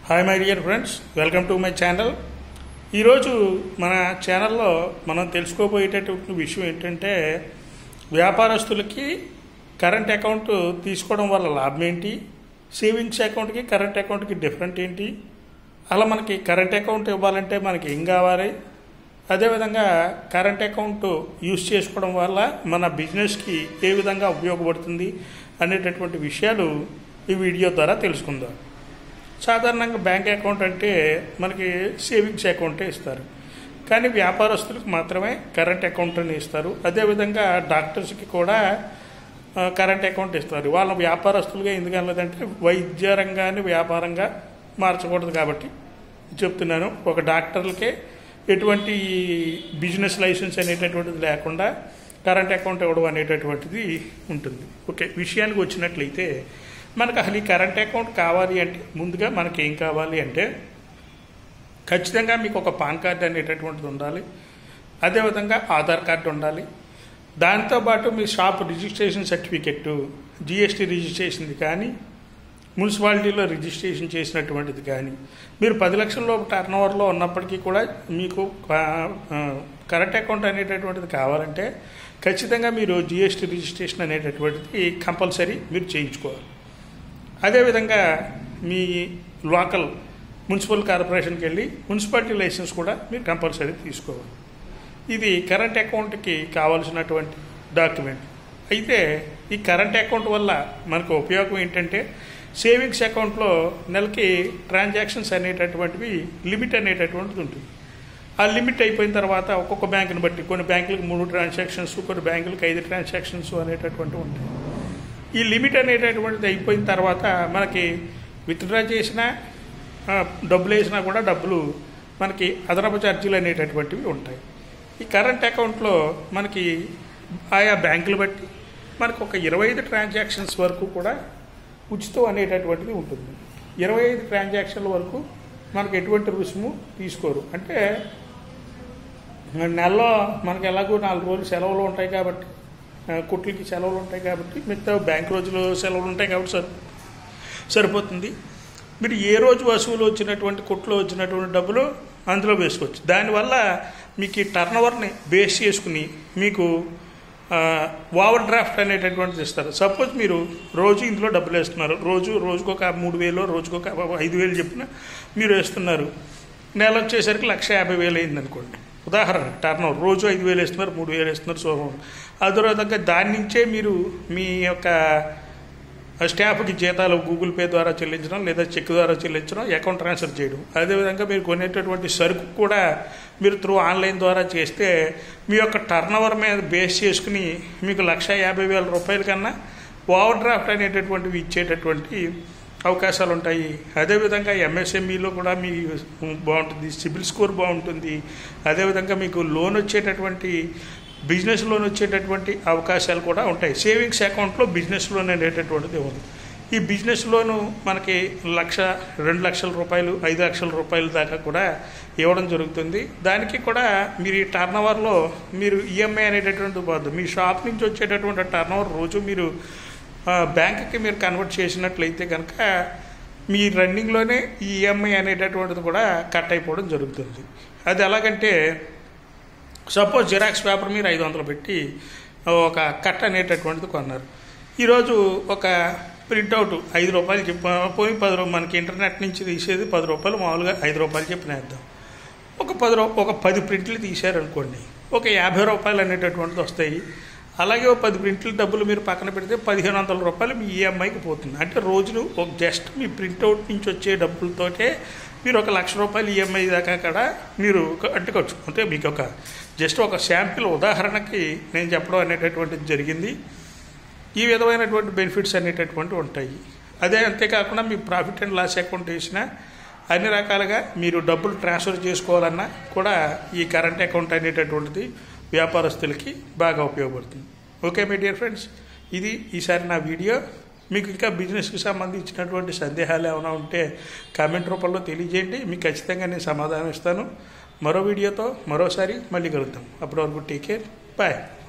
hi my dear friends welcome to my channel ఈరోజు మన ఛానల్లో మనం తెలుసుకోబోయేటటువంటి విషయం ఏంటంటే వ్యాపారస్తులకి కరెంట్ అకౌంట్ తీసుకోవడం వల్ల లాభం ఏంటి సేవింగ్స్ అకౌంట్కి కరెంట్ అకౌంట్కి డిఫరెంట్ ఏంటి అలా మనకి కరెంట్ అకౌంట్ ఇవ్వాలంటే మనకి ఏం కావాలి అదేవిధంగా కరెంట్ అకౌంట్ యూస్ చేసుకోవడం వల్ల మన బిజినెస్కి ఏ విధంగా ఉపయోగపడుతుంది అనేటటువంటి విషయాలు ఈ వీడియో ద్వారా తెలుసుకుందాం సాధారణంగా బ్యాంక్ అకౌంట్ అంటే మనకి సేవింగ్స్ అకౌంటే ఇస్తారు కానీ వ్యాపారస్తులకు మాత్రమే కరెంట్ అకౌంట్ అని ఇస్తారు అదేవిధంగా డాక్టర్స్కి కూడా ఆ, కరెంట్ అకౌంట్ ఇస్తారు వాళ్ళ వ్యాపారస్తులుగా ఎందుకు అనలేదంటే వైద్య రంగాన్ని వ్యాపారంగా మార్చకూడదు కాబట్టి చెప్తున్నాను ఒక డాక్టర్లకే ఎటువంటి బిజినెస్ లైసెన్స్ అనేటటువంటిది లేకుండా కరెంట్ అకౌంట్ ఇవ్వడం అనేటటువంటిది ఉంటుంది ఓకే విషయానికి వచ్చినట్లయితే మనకు అసలు ఈ కరెంట్ అకౌంట్ కావాలి అంటే ముందుగా మనకి ఏం కావాలి అంటే ఖచ్చితంగా మీకు ఒక పాన్ కార్డు అనేటటువంటిది ఉండాలి అదేవిధంగా ఆధార్ కార్డు ఉండాలి దాంతోపాటు మీ షాప్ రిజిస్ట్రేషన్ సర్టిఫికెట్ జిఎస్టీ రిజిస్ట్రేషన్ది కానీ మున్సిపాలిటీలో రిజిస్ట్రేషన్ చేసినటువంటిది కానీ మీరు పది లక్షల లోపు టర్న్ ఓవర్లో ఉన్నప్పటికీ కూడా మీకు కరెంట్ అకౌంట్ అనేటటువంటిది కావాలంటే ఖచ్చితంగా మీరు జిఎస్టీ రిజిస్ట్రేషన్ అనేటటువంటిది కంపల్సరీ మీరు చేయించుకోవాలి అదేవిధంగా మీ లోకల్ మున్సిపల్ కార్పొరేషన్కి వెళ్ళి మున్సిపాలిటీ లైసెన్స్ కూడా మీరు కంపల్సరీ తీసుకోవాలి ఇది కరెంట్ అకౌంట్కి కావాల్సినటువంటి డాక్యుమెంట్ అయితే ఈ కరెంట్ అకౌంట్ వల్ల మనకు ఉపయోగం ఏంటంటే సేవింగ్స్ అకౌంట్లో నెలకి ట్రాన్సాక్షన్స్ అనేటటువంటివి లిమిట్ అనేటటువంటిది ఉంటుంది ఆ లిమిట్ అయిపోయిన తర్వాత ఒక్కొక్క బ్యాంకుని బట్టి కొన్ని బ్యాంకులకు మూడు ట్రాన్సాక్షన్స్ కొన్ని బ్యాంకులకు ఐదు ట్రాన్సాక్షన్స్ అనేటటువంటివి ఉంటాయి ఈ లిమిట్ అనేటటువంటిది అయిపోయిన తర్వాత మనకి విత్డ్రా చేసినా ఆ, డబ్బులు వేసినా కూడా డబ్బులు మనకి అదనపు ఛార్జీలు అనేటటువంటివి ఉంటాయి ఈ కరెంట్ అకౌంట్లో మనకి ఆయా బ్యాంకులు బట్టి మనకు ఒక ఇరవై ఐదు ట్రాన్సాక్షన్స్ వరకు కూడా ఉచితం అనేటటువంటిది ఉంటుంది ఇరవై ఐదు ట్రాన్సాక్షన్ల వరకు మనకు ఎటువంటి రుసుము తీసుకోరు అంటే నెలలో మనకి ఎలాగో నాలుగు రోజులు సెలవులు ఉంటాయి కాబట్టి ఆ, కుట్లకి సెలవులు ఉంటాయి కాబట్టి మిగతా బ్యాంక్ రోజులు సెలవులు ఉంటాయి కాబట్టి సరి సరిపోతుంది మీరు ఏ రోజు వసూలు వచ్చినటువంటి కుట్లో వచ్చినటువంటి డబ్బులు అందులో వేసుకోవచ్చు దానివల్ల మీకు ఈ టర్న్ ఓవర్ని బేస్ చేసుకుని మీకు ఓవర్ డ్రాఫ్ట్ అనేటటువంటిది ఇస్తారు సపోజ్ మీరు రోజు ఇందులో డబ్బులు వేస్తున్నారు రోజు రోజుకొక మూడు వేలు రోజుకొక ఐదు వేలు చెప్పిన మీరు వేస్తున్నారు నెల వచ్చేసరికి లక్ష యాభై వేలు అయింది అనుకోండి ఉదాహరణ టర్న్ ఓవర్ రోజు ఐదు వేలు వేస్తున్నారు మూడు వేలు వేస్తున్నారు సో అదేవిధంగా దాని నుంచే మీరు మీ యొక్క స్టాఫ్కి జీతాలు గూగుల్ పే ద్వారా చెల్లించడం లేదా చెక్ ద్వారా చెల్లించడం అకౌంట్ ట్రాన్స్ఫర్ చేయడం అదేవిధంగా మీరు కొనేటటువంటి సరుకు కూడా మీరు త్రూ ఆన్లైన్ ద్వారా చేస్తే మీ యొక్క టర్న్ ఓవర్ మీద బేస్ చేసుకుని మీకు లక్ష యాభై వేల రూపాయల కన్నా ఓవర్ డ్రాఫ్ట్ అనేటటువంటివి ఇచ్చేటటువంటి అవకాశాలు ఉంటాయి అదేవిధంగా ఎంఎస్ఎంఈలో కూడా మీ బాగుంటుంది సిబిల్ స్కోర్ బాగుంటుంది అదేవిధంగా మీకు లోన్ వచ్చేటటువంటి బిజినెస్ లోన్ వచ్చేటటువంటి అవకాశాలు కూడా ఉంటాయి సేవింగ్స్ అకౌంట్లో బిజినెస్ లోన్ అనేటటువంటిది ఉంది ఈ బిజినెస్ లోను మనకి లక్ష రెండు లక్షల రూపాయలు ఐదు లక్షల రూపాయల దాకా కూడా ఇవ్వడం జరుగుతుంది దానికి కూడా మీరు ఈ టర్న్ ఓవర్లో మీరు ఈఎంఐ అనేటటువంటిది పోద్దు మీ షాప్ నుంచి వచ్చేటటువంటి టర్న్ ఓవర్ రోజు మీరు ఆ, బ్యాంకుకి మీరు కన్వర్ట్ చేసినట్లయితే కనుక మీ రన్నింగ్లోనే ఈ ఈఎంఐ అనేటటువంటిది కూడా కట్ అయిపోవడం జరుగుతుంది అది ఎలాగంటే సపోజ్ జిరాక్స్ పేపర్ మీరు ఐదు వందలు పెట్టి ఒక కట్ అనేటటువంటిది కొన్నారు ఈరోజు ఒక ప్రింట్అవుట్ ఐదు రూపాయలు చెప్పి పోయి పది రూపాయలు మనకి ఇంటర్నెట్ నుంచి తీసేది పది రూపాయలు మామూలుగా ఐదు రూపాయలు చెప్పిన వేద్దాం ఒక పది రూ ఒక పది ప్రింట్లు తీశారనుకోండి ఒక యాభై రూపాయలు అనేటటువంటిది వస్తాయి అలాగే ఒక పది ప్రింట్ల డబ్బులు మీరు పక్కన పెడితే పదిహేను వందల రూపాయలు మీ ఈఎంఐకి పోతుంది అంటే రోజును ఒక జస్ట్ మీ ప్రింట్అవుట్ నుంచి వచ్చే డబ్బులతోటే మీరు ఒక లక్ష రూపాయలు ఈఎంఐ దాకా కూడా మీరు అట్టుకోవచ్చు అంటే మీకు ఒక జస్ట్ ఒక శాంపిల్ ఉదాహరణకి నేను చెప్పడం అనేటటువంటిది జరిగింది ఈ విధమైనటువంటి బెనిఫిట్స్ అనేటటువంటి ఉంటాయి అదే అంతేకాకుండా మీ ప్రాఫిట్ అండ్ లాస్ అకౌంట్ వేసినా అన్ని రకాలుగా మీరు డబ్బులు ట్రాన్స్ఫర్ చేసుకోవాలన్నా కూడా ఈ కరెంట్ అకౌంట్ అనేటటువంటిది వ్యాపారస్తులకి బాగా ఉపయోగపడుతుంది ఓకే మై డియర్ ఫ్రెండ్స్ ఇది ఈసారి నా వీడియో మీకు ఇంకా బిజినెస్కి సంబంధించినటువంటి సందేహాలు ఏమైనా ఉంటే కామెంట్ రూపంలో తెలియజేయండి మీకు ఖచ్చితంగా నేను సమాధానం ఇస్తాను మరో వీడియోతో మరోసారి మళ్ళీ కలుద్దాం అప్పటి వరకు టేక్ కేర్ బాయ్